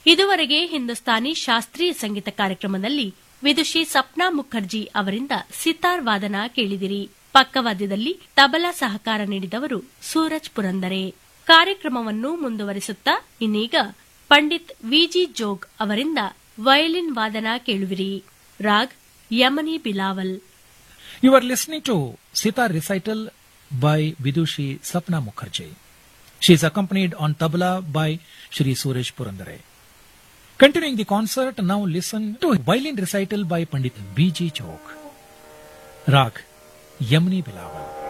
ಇದುವರೆಗೆ ಹಿಂದೂಸ್ತಾನಿ ಶಾಸ್ತ್ರೀಯ ಸಂಗೀತ ಕಾರ್ಯಕ್ರಮದಲ್ಲಿ ವಿದುಷಿ ಸಪ್ನಾ ಮುಖರ್ಜಿ ಅವರಿಂದ ಸಿತಾರ್ ವಾದನ ಕೇಳಿದಿರಿ ಪಕ್ಕವಾದ್ಯದಲ್ಲಿ ತಬಲಾ ಸಹಕಾರ ನೀಡಿದವರು ಸೂರಜ್ ಪುರಂದರೆ ಕಾರ್ಯಕ್ರಮವನ್ನು ಮುಂದುವರಿಸುತ್ತಾ ಇನ್ನೀಗ ಪಂಡಿತ್ ವಿಜಿ ಜೋಗ್ ಅವರಿಂದ ವಯಲಿನ್ ವಾದನ ಕೇಳುವಿರಿ raag Yamani Bilawal You are listening to Sitar recital by Vidushi Sapna Mukherjee. She is accompanied on tabla by Shri Suresh Purandare. Continuing the concert, now listen to violin recital by Pandit B.G. Chok. Rag Yamni Bilawal.